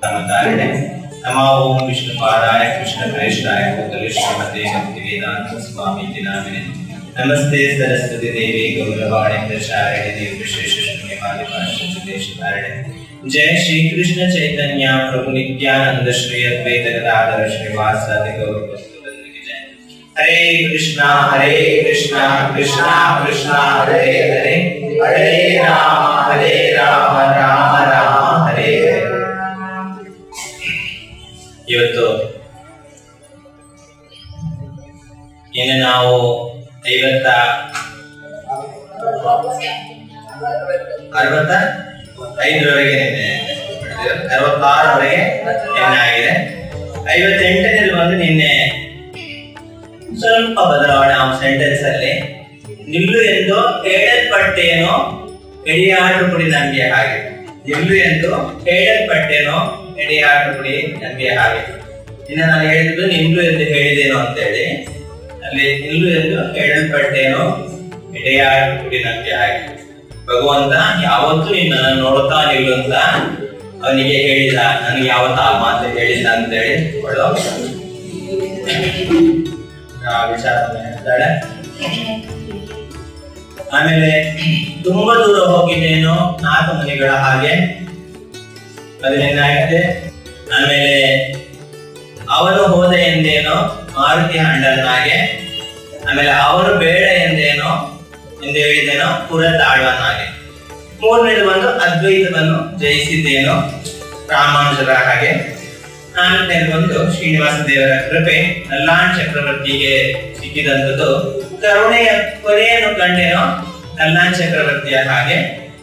नामकारिणे नमो ओम विष्णुपादाय कृष्णप्रेष्ठाय भूतले श्रीमते भक्तिवेदांत स्वामी नामिने नमस्ते सरस्वती देवी गौरवाणी प्रचारिणे निर्विशेष शून्यवादी पार्श्वदेशकारिणे जय श्री कृष्ण चैतन्य प्रभु नित्यानंद श्री अद्वैत गदाधर श्रीवासादि गौर वस्तुवृंद की जय हरे कृष्णा हरे कृष्णा कृष्णा कृष्णा हरे हरे हरे राम हरे राम ರಾಮ ರಾಮ ಹರೇ ಹರೇ ಇವತ್ತು ಇನ್ನು ನಾವು ಐವತ್ತ ಅರವತ್ತ ಐದರವರೆಗೆ ನಿನ್ನೆ ಅರವತ್ತಾರವರೆಗೆ ನಿನ್ನೆ ಆಗಿದೆ ಐವತ್ತೆಂಟನೇದು ಬಂದು ನಿನ್ನೆ ಸ್ವಲ್ಪ ಬದಲಾವಣೆ ಆ ಸೆಂಟೆನ್ಸ್ ಅಲ್ಲಿ ನಿಲ್ಲು ಎಂದು ಹೇಳಲ್ಪಟ್ಟೇನೋ ಎಡೆಯಾಟು ಪುಡಿ ನಂಬಿಯ ಹಾಗೆ ನಿಲ್ಲು ಎಂದು ಹೇಳಲ್ಪಟ್ಟೇನೋ ಎಡೆಯಾಟು ಪುಡಿ ನಂಬಿಯ ಹಾಗೆ ಇನ್ನು ನಾನು ಹೇಳಿದ್ದು ನಿಲ್ಲು ಎಂದು ಹೇಳಿದೇನೋ ಅಂತ ಹೇಳಿ ಅಲ್ಲಿ ನಿಲ್ಲು ಎಂದು ಹೇಳಲ್ಪಟ್ಟೇನೋ ಎಡೆಯಾಟು ಪುಡಿ ನಂಬಿಯ ಹಾಗೆ ಭಗವಂತ ಯಾವತ್ತೂ ನಿನ್ನನ್ನು ನೋಡುತ್ತಾ ನಿಲ್ಲು ಅಂತ ಅವನಿಗೆ ಹೇಳಿದ ನನಗೆ ಯಾವತ್ತ ಆ ಮಾತು ಹೇಳಿಲ್ಲ ಅಂತ ಹೇಳಿ ಒಳ್ಳೆ ಆ ವಿಚಾರ ಹೇಳ್ತಾಳೆ ಆಮೇಲೆ ತುಂಬಾ ದೂರ ಹೋಗಿದ್ದೇನೋ ನಾಲ್ಕು ಮನೆಗಳ ಹಾಗೆ ಹದಿನೆಂಟಾಗಿದೆ ಆಮೇಲೆ ಅವನು ಹೋದ ಎಂದೇನೋ ಮಾರುತಿ ಹಂಡನಾಗೆ ಆಮೇಲೆ ಅವನು ಬೇಡ ಎಂದೇನೋ ಎಂದು ಹೇಳಿದೇನೋ ಪುರ ತಾಳ್ವನಾಗೆ ಮೂರನೇದು ಬಂದು ಅದ್ವೈತವನ್ನು ಜಯಿಸಿದ್ದೇನೋ ರಾಮಾನುಜರ ಹಾಗೆ ನಾಲ್ಕನೇದು ಬಂದು ಶ್ರೀನಿವಾಸ ದೇವರ ಕೃಪೆ ನಲ್ಲಾನ್ ಚಕ್ರವರ್ತಿಗೆ ಸಿಕ್ಕಿದಂಥದ್ದು ಕರುಣೆಯ ಕೊನೆಯನ್ನು ಕಂಡೇನೋ ನಲ್ಲಾನ್ ಚಕ್ರವರ್ತಿಯ ಹಾಗೆ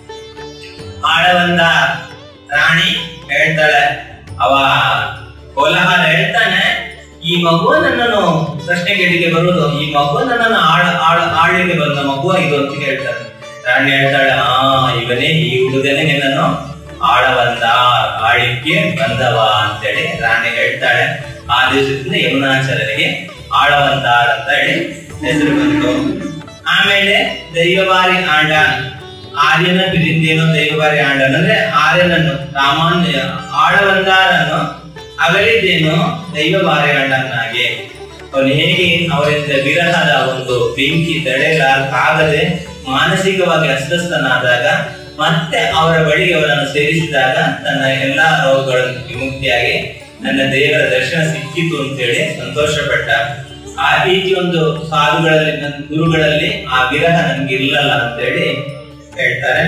ಆಳವಂದ ರಾಣಿ ಹೇಳ್ತಾಳೆ ಅವ ಕೋಲಾಹಲ ಹೇಳ್ತಾನೆ ಈ ಮಗು ನನ್ನನ್ನು ಪ್ರಶ್ನೆ ಕೇಳಿಗೆ ಬರುವುದು ಈ ಮಗು ನನ್ನನ್ನು ಆಳ ಆಳ ಆಳ್ಲಿಕ್ಕೆ ಬಂದ ಮಗು ಇದು ಅಂತ ಹೇಳ್ತಾನೆ ರಾಣಿ ಹೇಳ್ತಾಳೆ ಆ ಇವನೇ ಈ ಹುಡುಗನೇ ನಿನ್ನನ್ನು ಆಳವಂದ ಆಳಿಕ್ಕೆ ಬಂದವ ಅಂತೇಳಿ ರಾಣಿ ಹೇಳ್ತಾಳೆ ಆ ದಿವಸದಿಂದ ಯಮುನಾಚಾರ್ಯರಿಗೆ ಆಳವಂದ ಅಂತ ಹೇಳಿ ಹೆಸರು ಬಂತು ಆಮೇಲೆ ದೈವವಾರಿ ಆಂಡಾನ್ ಆರ್ಯನ ಬಿರಿಂದೇನೋ ದೈವವಾರಿ ಆಂಡಾನ್ ಅಂದ್ರೆ ಆರ್ಯನನ್ನು ರಾಮಾನ್ಯ ಆಳವಂದಾರನ್ನು ಅಗಲಿದ್ದೇನೋ ದೈವವಾರಿ ಆಂಡನ್ನಾಗೆ ಅವನು ಹೇಗೆ ಅವರಿಂದ ವಿರಹದ ಒಂದು ಬೆಂಕಿ ತಡೆಯಲಾಗದೆ ಮಾನಸಿಕವಾಗಿ ಅಸ್ವಸ್ಥನಾದಾಗ ಮತ್ತೆ ಅವರ ಬಳಿಗೆ ಅವರನ್ನು ಸೇರಿಸಿದಾಗ ತನ್ನ ಎಲ್ಲಾ ರೋಗಗಳನ್ನು ವಿಮುಕ್ತಿಯಾಗಿ ನನ್ನ ದೇವರ ದರ್ಶನ ಸಿಕ್ಕಿತು ಅಂತೇಳಿ ಸಂತೋಷಪಟ್ಟ ಆ ರೀತಿ ಒಂದು ಸಾಧುಗಳಲ್ಲಿ ನನ್ನ ಗುರುಗಳಲ್ಲಿ ಆ ವಿರಹ ನನ್ಗೆ ಇಲ್ಲಲ್ಲ ಅಂತೇಳಿ ಹೇಳ್ತಾರೆ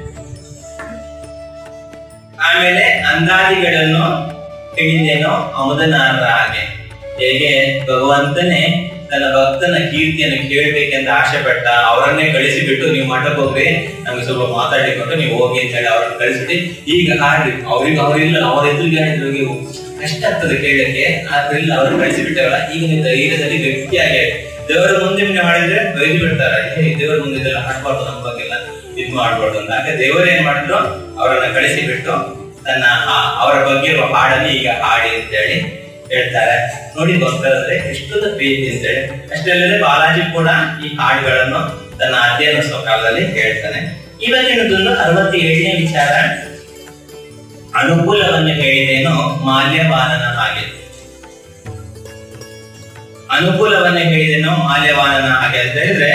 ಆಮೇಲೆ ಅಂದಾದಿಗಳನ್ನು ಹಿಡಿದೇನೋ ಅಮುದನಾರರ ಹಾಗೆ ಹೇಗೆ ಭಗವಂತನೇ ತನ್ನ ಭಕ್ತನ ಕೀರ್ತಿಯನ್ನು ಕೇಳ್ಬೇಕೆಂದು ಆಸೆ ಪಟ್ಟ ಅವರನ್ನೇ ಕಳಿಸಿಬಿಟ್ಟು ನೀವು ಮಠಕ್ಕೆ ಹೋಗ್ರಿ ನಮ್ಗೆ ಸ್ವಲ್ಪ ಮಾತಾಡಿಕೊಂಡು ನೀವು ಹೋಗಿ ಅಂತ ಹೇಳಿ ಅವ್ರನ್ನ ಕಳಿಸಿಬಿಟ್ಟು ಈಗ ಹಾಡ್ರಿ ಅವ್ರಿಗೆ ಅವ್ರಿಲ್ಲ ಅವ್ರ ಎದುರಿಗೆ ಹೇಳಿದ್ರು ನೀವು ಕಷ್ಟ ಆಗ್ತದೆ ಕೇಳಕ್ಕೆ ಆದ್ರಿಂದ ಅವ್ರನ್ನ ಕಳಿಸಿಬಿಟ್ಟವಲ್ಲ ಈಗ ನೀವು ಧೈರ್ಯದಲ್ಲಿ ಗಟ್ಟಿಯಾಗಿ ದೇವರ ಮುಂದೆ ನೀವು ಹಾಡಿದ್ರೆ ಬೈದು ಬಿಡ್ತಾರೆ ಏ ದೇವರ ಮುಂದೆ ಇದೆಲ್ಲ ಹಾಡ್ಬಾರ್ದು ನಮ್ಮ ಬಗ್ಗೆಲ್ಲ ಇದ್ ಮಾಡ್ಬಾರ್ದು ಅಂತ ಹಾಗೆ ದೇವರು ಏನ್ ಮಾಡಿದ್ರು ಅವರನ್ನ ಕಳಿಸಿಬಿಟ್ಟು ತನ್ನ ಆ- ಅವರ ಬಗ್ಗೆ ಇರುವ ಹಾಡನ್ನು ಈಗ ಹಾಡಿ ಅಂತ ಹೇಳಿ ಹೇಳ್ತಾರೆ ನೋಡಿ ಭಕ್ತರಂದ್ರೆ ಎಷ್ಟೊಂದು ಪ್ರೀತಿ ಅಂತ ಹೇಳಿ ಅಷ್ಟಲ್ಲದೆ ಬಾಲಾಜಿ ಕೂಡ ಈ ಹಾಡುಗಳನ್ನು ತನ್ನ ಅಧ್ಯಯನ ಕಾಲದಲ್ಲಿ ಹೇಳ್ತಾನೆ ಇವತ್ತಿನದೊಂದು ಅರವತ್ತೇಳನೇ ವಿಚಾರ ಅನುಕೂಲವನ್ನು ಹೇಳಿದೇನೋ ಮಾಲ್ಯವಾನನ ಹಾಗೆ ಅನುಕೂಲವನ್ನ ಹೇಳಿದೇನೋ ಮಾಲ್ಯವಾನನ ಹಾಗೆ ಅಂತ ಹೇಳಿದ್ರೆ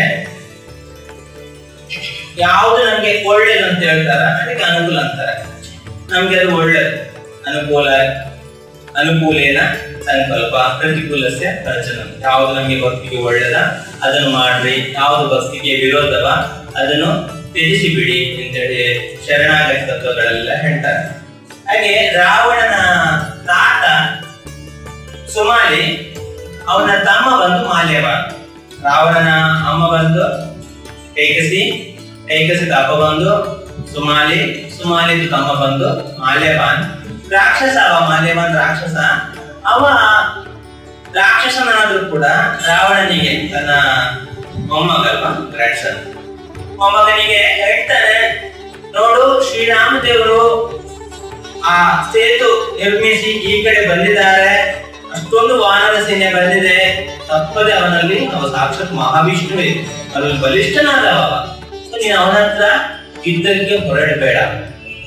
ಯಾವುದು ನಮ್ಗೆ ಒಳ್ಳೇದು ಅಂತ ಹೇಳ್ತಾರ ಅದಕ್ಕೆ ಅನುಕೂಲ ಅಂತಾರೆ ನಮ್ಗೆ ಅದು ಒಳ್ಳೇದು ಅನುಕೂಲ ಅನುಕೂಲೇನ ಸಂಕಲ್ಪ ಪ್ರತಿಕೂಲಸ್ಯ ಪ್ರಚನ ಯಾವುದು ನಮಗೆ ಭಕ್ತಿಗೆ ಒಳ್ಳೇದ ಅದನ್ನು ಮಾಡ್ರಿ ಯಾವುದು ಭಕ್ತಿಗೆ ವಿರೋಧವ ಅದನ್ನು ತ್ಯಜಿಸಿ ಬಿಡಿ ಅಂತೇಳಿ ಶರಣಾಗತಿ ತತ್ವಗಳೆಲ್ಲ ಹೇಳ್ತಾರೆ ಹಾಗೆ ರಾವಣನ ತಾತ ಸುಮಾಲಿ ಅವನ ತಮ್ಮ ಬಂದು ಮಾಲ್ಯವ ರಾವಣನ ಅಮ್ಮ ಬಂದು ಕೈಕಸಿ ಕೈಕಸಿದ ಅಪ್ಪ ಬಂದು ಸುಮಾಲಿ ಸುಮಾಲಿದು ತಮ್ಮ ಬಂದು ಮಾಲ್ಯವಾನ್ ರಾಕ್ಷಸ ಅವ ಮಾಲ್ಯವಾನ್ ರಾಕ್ಷಸ ಅವ ರಾಕ್ಷಸನಾದ್ರೂ ಕೂಡ ರಾವಣನಿಗೆ ತನ್ನ ಮೊಮ್ಮಗಲ್ವ ಗ್ರಾಡ್ಸನ್ ಮೊಮ್ಮಗನಿಗೆ ಹೇಳ್ತಾನೆ ನೋಡು ಶ್ರೀರಾಮ ದೇವರು ಆ ಸೇತು ನಿರ್ಮಿಸಿ ಈ ಕಡೆ ಬಂದಿದ್ದಾರೆ ಅಷ್ಟೊಂದು ವಾನರ ಸೇನೆ ಬಂದಿದೆ ತಪ್ಪದೆ ಅವನಲ್ಲಿ ಅವ ಸಾಕ್ಷಾತ್ ಮಹಾವಿಷ್ಣುವೇ ಅದ್ರಲ್ಲಿ ಬಲಿಷ್ಠನಾದ ಅವ So ನೀನು ಅವನ ಹತ್ರ ಯುದ್ಧಕ್ಕೆ ಹೊರಡಬೇಡ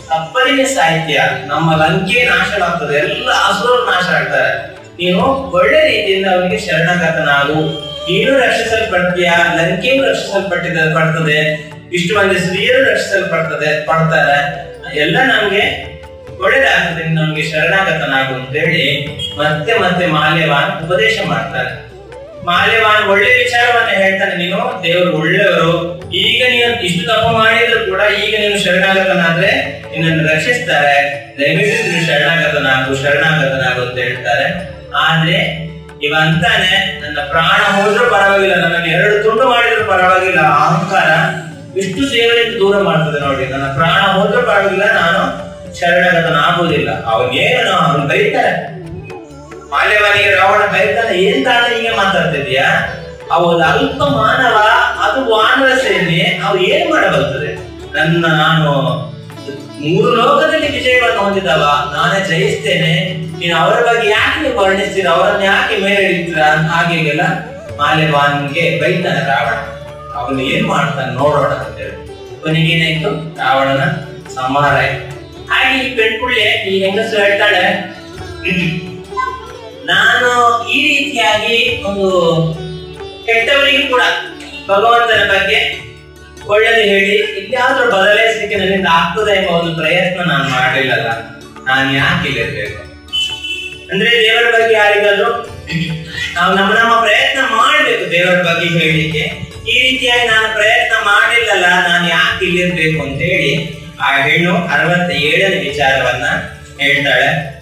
ತಪ್ಪಲಿನ ಸಾಹಿತ್ಯ ನಮ್ಮ ಲಂಕೆ ನಾಶವಾಗ್ತದೆ ಎಲ್ಲ ಅಸುರರು ನಾಶ ಆಗ್ತಾರೆ ನೀನು ಒಳ್ಳೆ ರೀತಿಯಿಂದ ಅವನಿಗೆ ಶರಣಾಗತನಾಗು ನೀನು ರಕ್ಷಿಸಲ್ಪಡ್ತೀಯ ಲಂಕೆಯು ರಕ್ಷಿಸಲ್ಪಟ್ಟಿದೆ ಪಡ್ತದೆ ಇಷ್ಟು ಮಂದಿ ಸ್ತ್ರೀಯರು ರಕ್ಷಿಸಲ್ಪಡ್ತದೆ ಪಡ್ತಾರೆ ಎಲ್ಲ ನಮ್ಗೆ ಒಳ್ಳೇದಾಗ್ತದೆ ನೀನು ನಮ್ಗೆ ಶರಣಾಗತನಾಗು ಅಂತ ಹೇಳಿ ಮತ್ತೆ ಮತ್ತೆ ಮಾಲ್ಯವಾನ್ ಉಪದೇಶ ಮಾಡ್ತಾರೆ ಮಾಲ್ಯವಾನ್ ಒಳ್ಳೆ ವಿಚಾರವನ್ನ ಹೇಳ್ತಾನೆ ನೀನು ದೇವರು ಒಳ್ಳೆಯವರು ಈಗ ನೀನು ಇಷ್ಟು ತಪ್ಪು ಮಾಡಿದ್ರು ಕೂಡ ಈಗ ನೀನು ಶರಣಾಗತನಾದ್ರೆ ನಿನ್ನನ್ನು ರಕ್ಷಿಸ್ತಾರೆ ದಯವಿಟ್ಟು ನೀನು ಶರಣಾಗತನಾಗು ಶರಣಾಗತನಾಗು ಅಂತ ಹೇಳ್ತಾರೆ ಆದ್ರೆ ಇವ ಅಂತಾನೆ ನನ್ನ ಪ್ರಾಣ ಹೋದ್ರೂ ಪರವಾಗಿಲ್ಲ ನನ್ನನ್ನು ಎರಡು ತುಂಡು ಮಾಡಿದ್ರು ಪರವಾಗಿಲ್ಲ ಆ ಅಹಂಕಾರ ಇಷ್ಟು ದೇವರಿಂದ ದೂರ ಮಾಡ್ತದೆ ನೋಡಿ ನನ್ನ ಪ್ರಾಣ ಹೋದ್ರೂ ಪರವಾಗಿಲ್ಲ ನಾನು ಶರಣಾಗತನಾಗುವುದಿಲ್ಲ ಅವನೇನು ಅವನು ಬೈತಾರೆ ಮಾಲ್ಯವನಿಗೆ ರಾವಣ ಬೈತಾನೆ ಏನ್ ತಾನ ಹೀಗೆ ಮಾತಾಡ್ತಿದ್ಯಾ ಅವಳು ಅಲ್ಪ ಮಾನವ ಅದು ವಾನರ ಸೇನೆ ಅವು ಏನ್ ಮಾಡಬರ್ತದೆ ನನ್ನ ನಾನು ಮೂರು ಲೋಕದಲ್ಲಿ ವಿಜಯವನ್ನು ಹೊಂದಿದವ ನಾನೇ ಜಯಿಸ್ತೇನೆ ನೀನು ಅವರ ಬಗ್ಗೆ ಯಾಕೆ ನೀವು ವರ್ಣಿಸ್ತೀರ ಅವರನ್ನ ಯಾಕೆ ಮೇಲೆ ಹಿಡಿತೀರಾ ಹಾಗೆ ಹೀಗೆಲ್ಲ ಮಾಲ್ಯವಾನ್ಗೆ ಬೈತಾನೆ ರಾವಣ ಅವನು ಏನ್ ಮಾಡ್ತಾನೆ ನೋಡೋಣ ಅಂತೇಳಿ ಕೊನೆಗೆ ಏನಾಯ್ತು ರಾವಣನ ಸಂಹಾರ ಆಯ್ತು ಹಾಗೆ ಈ ಪೆಣ್ಕುಳ್ಳೆ ಈ ಹೆಂಗಸು ಹೇಳ್ತಾಳೆ ನಾನು ಈ ರೀತಿಯಾಗಿ ಒಂದು ಕೆಟ್ಟವರಿಗೂ ಕೂಡ ಭಗವಂತನ ಬಗ್ಗೆ ಒಳ್ಳೆದು ಹೇಳಿ ಇಲ್ಲಾದ್ರೂ ಬದಲಾಯಿಸಲಿಕ್ಕೆ ನನ್ನಿಂದ ಆಗ್ತದೆ ಎಂಬ ಒಂದು ಪ್ರಯತ್ನ ನಾನು ಮಾಡಲಿಲ್ಲಲ್ಲ ನಾನು ಯಾಕೆ ಇಲ್ಲಿರ್ಬೇಕು ಅಂದ್ರೆ ದೇವರ ಬಗ್ಗೆ ಯಾರಿಗಾದ್ರೂ ನಾವು ನಮ್ಮ ನಮ್ಮ ಪ್ರಯತ್ನ ಮಾಡ್ಬೇಕು ದೇವರ ಬಗ್ಗೆ ಹೇಳಲಿಕ್ಕೆ ಈ ರೀತಿಯಾಗಿ ನಾನು ಪ್ರಯತ್ನ ಮಾಡಿಲ್ಲಲ್ಲ ನಾನು ಯಾಕೆ ಇಲ್ಲಿರ್ಬೇಕು ಅಂತ ಹೇಳಿ ಆ ಹೆಣ್ಣು ಅರವತ್ತ ಏಳನೇ ವಿಚಾರವನ್ನ ಹೇಳ್ತಾಳೆ